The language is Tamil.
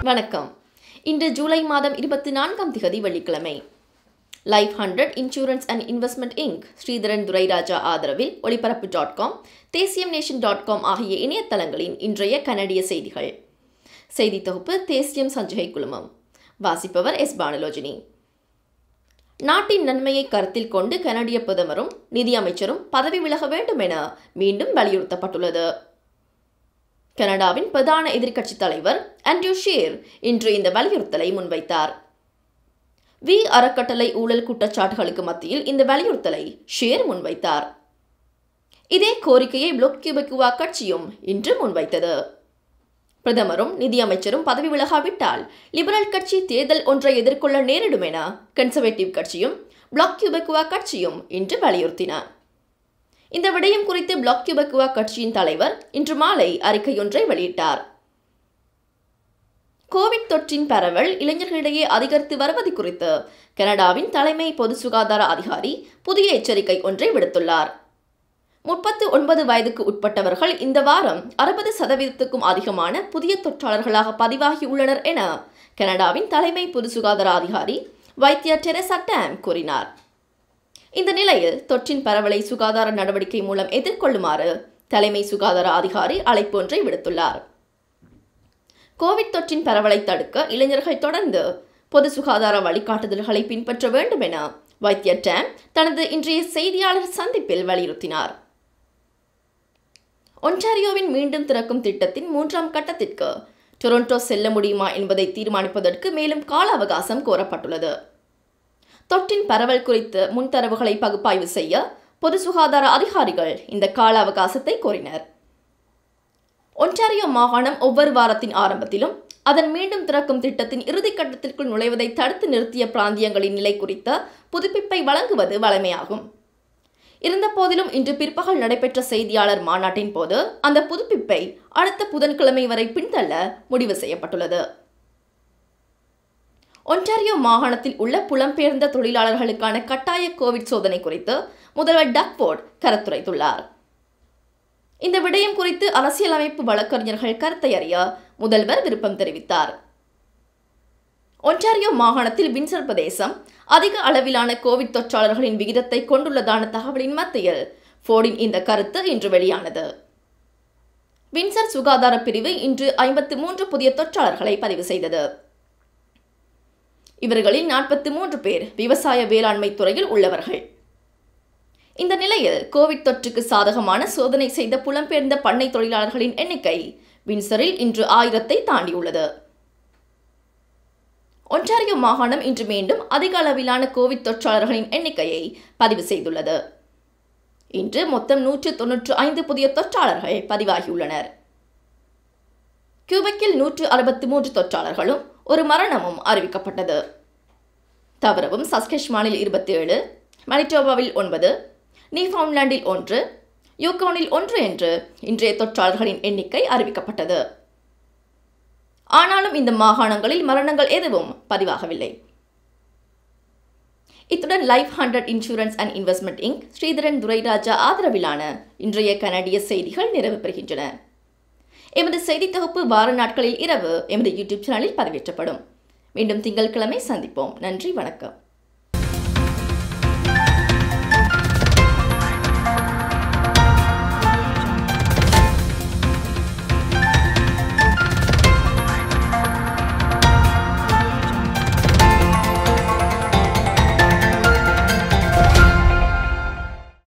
வணக்கம் இன்று ஜூலை மாதம் இருபத்தி நான்காம் திகதி வெள்ளிக்கிழமை life hundred insurance and investment Inc Sridharan Thurairajah ஆதரவில் ஒளிபரப்பு டாட் காம் தேசியம் நேஷன் டாட் காம் ஆகிய இணையதளங்களின் இன்றைய கனடிய செய்திகள் செய்தி தொகுப்பு தேசியம் சஞ்சகை குழுமம் வாசிப்பவர் எஸ் பானலோஜினி நாட்டின் நன்மையை கருத்தில் கொண்டு கனடிய பிரதமரும் நிதியமைச்சரும் பதவி விலக வேண்டும் என மீண்டும் வலியுறுத்தப்பட்டுள்ளது கனடாவின் பிரதான எதிர்க்கட்சித் தலைவர் ஆண்ட்ரூ ஷேர் இன்று இந்த வலியுறுத்தலை முன்வைத்தார் வி அறக்கட்டளை ஊழல் குற்றச்சாட்டுகளுக்கு மத்தியில் இந்த வலியுறுத்தலை ஷேர் முன்வைத்தார் இதே கோரிக்கையை பிளொக் கியூபெக்குவா கட்சியும் இன்று முன்வைத்தது பிரதமரும் நிதியமைச்சரும் பதவி விலகாவிட்டால் லிபரல் கட்சி தேர்தல் ஒன்றை எதிர்கொள்ள நேரிடும் என கன்சர்வேட்டிவ் கட்சியும் பிளாக் கியூபெக்குவா கட்சியும் இன்று வலியுறுத்தின இந்த விடயம் குறித்து பிளாக் கியூபெக்குவா கட்சியின் தலைவர் இன்று மாலை அறிக்கையொன்றை வெளியிட்டார் கோவிட் தொற்றின் பரவல் இளைஞர்களிடையே அதிகரித்து வருவது குறித்து கனடாவின் தலைமை பொது சுகாதார அதிகாரி புதிய எச்சரிக்கை ஒன்றை விடுத்துள்ளார் முப்பத்து ஒன்பது வயதுக்கு உட்பட்டவர்கள் இந்த வாரம் அறுபது சதவீதத்துக்கும் அதிகமான புதிய தொற்றாளர்களாக பதிவாகியுள்ளனர் என கனடாவின் தலைமை பொது சுகாதார அதிகாரி வைத்தியர் டெரசா டேம் கூறினார் இந்த நிலையில் தொற்றின் பரவலை சுகாதார நடவடிக்கை மூலம் எதிர்கொள்ளுமாறு தலைமை சுகாதார அதிகாரி அழைப்பு ஒன்றை விடுத்துள்ளார் கோவிட் தொற்றின் பரவலை தடுக்க இளைஞர்கள் தொடர்ந்து பொது சுகாதார வழிகாட்டுதல்களை பின்பற்ற வேண்டும் என வைத்தியர் டேம் தனது இன்றைய செய்தியாளர் சந்திப்பில் வலியுறுத்தினார் ஒன்டாரியோவின் மீண்டும் திறக்கும் திட்டத்தின் மூன்றாம் கட்டத்திற்கு டொரண்டோ செல்ல முடியுமா என்பதை தீர்மானிப்பதற்கு மேலும் கால அவகாசம் கோரப்பட்டுள்ளது தொற்றின் பரவல் குறித்து முன்தரவுகளை பகுப்பாய்வு செய்ய பொது சுகாதார அதிகாரிகள் இந்த கால அவகாசத்தை கோரினர் ஒன்டாரியோ மாகாணம் ஒவ்வொரு வாரத்தின் ஆரம்பத்திலும் அதன் மீண்டும் திறக்கும் திட்டத்தின் இறுதி கட்டத்திற்குள் நுழைவதை தடுத்து நிறுத்திய பிராந்தியங்களின் நிலை குறித்த புதுப்பிப்பை வழங்குவது வழமையாகும் இருந்தபோதிலும் இன்று பிற்பகல் நடைபெற்ற செய்தியாளர் மாநாட்டின் போது அந்த புதுப்பிப்பை அடுத்த புதன்கிழமை வரை பின்தள்ள முடிவு செய்யப்பட்டுள்ளது ஒன்டாரியோ மாகாணத்தில் உள்ள புலம்பெயர்ந்த தொழிலாளர்களுக்கான கட்டாய கோவிட் சோதனை குறித்து முதல்வர் டக்போர்ட் கருத்துரைத்துள்ளார் இந்த விடயம் குறித்து அரசியலமைப்பு வழக்கறிஞர்கள் கருத்தை அறிய முதல்வர் விருப்பம் தெரிவித்தார் ஒன்டாரியோ மாகாணத்தில் வின்சர் பிரதேசம் அதிக அளவிலான கோவிட் தொற்றாளர்களின் விகிதத்தை கொண்டுள்ளதான தகவலின் மத்தியில் ஃபோர்டின் இந்த கருத்து இன்று வெளியானது வின்சர் சுகாதார பிரிவு இன்று ஐம்பத்து மூன்று புதிய தொற்றாளர்களை பதிவு செய்தது இவர்களில் நாற்பத்தி மூன்று பேர் விவசாய வேளாண்மை துறையில் உள்ளவர்கள் இந்த நிலையில் கோவிட் தொற்றுக்கு சாதகமான சோதனை செய்த புலம்பெயர்ந்த பண்ணை தொழிலாளர்களின் எண்ணிக்கை வின்சரில் இன்று ஆயிரத்தை தாண்டியுள்ளது ஒன்டாரியோ மாகாணம் இன்று மீண்டும் அதிக அளவிலான கோவிட் தொற்றாளர்களின் எண்ணிக்கையை பதிவு செய்துள்ளது இன்று மொத்தம் நூற்று தொன்னூற்று ஐந்து புதிய தொற்றாளர்கள் பதிவாகியுள்ளனர் கியூபெக்கில் நூற்று அறுபத்தி மூன்று தொற்றாளர்களும் ஒரு மரணமும் அறிவிக்கப்பட்டது தவிரவும் சஸ்கெஷ்மானில் இருபத்தி ஏழு மணிட்டோபாவில் ஒன்பது நியூஃபவுண்ட்லாண்டில் ஒன்று யூகோனில் ஒன்று என்று இன்றைய தொற்றாளர்களின் எண்ணிக்கை அறிவிக்கப்பட்டது ஆனாலும் இந்த மாகாணங்களில் மரணங்கள் எதுவும் பதிவாகவில்லை இத்துடன் life hundred insurance and investment Inc Sridharan Thurairajah ஆதரவிலான இன்றைய கனடிய செய்திகள் நிறைவு பெறுகின்றன எமது செய்தி தொகுப்பு வார நாட்களில் இரவு எமது யூடியூப் சேனலில் பதிவேற்றப்படும் மீண்டும் திங்கட்கிழமை சந்திப்போம் நன்றி வணக்கம்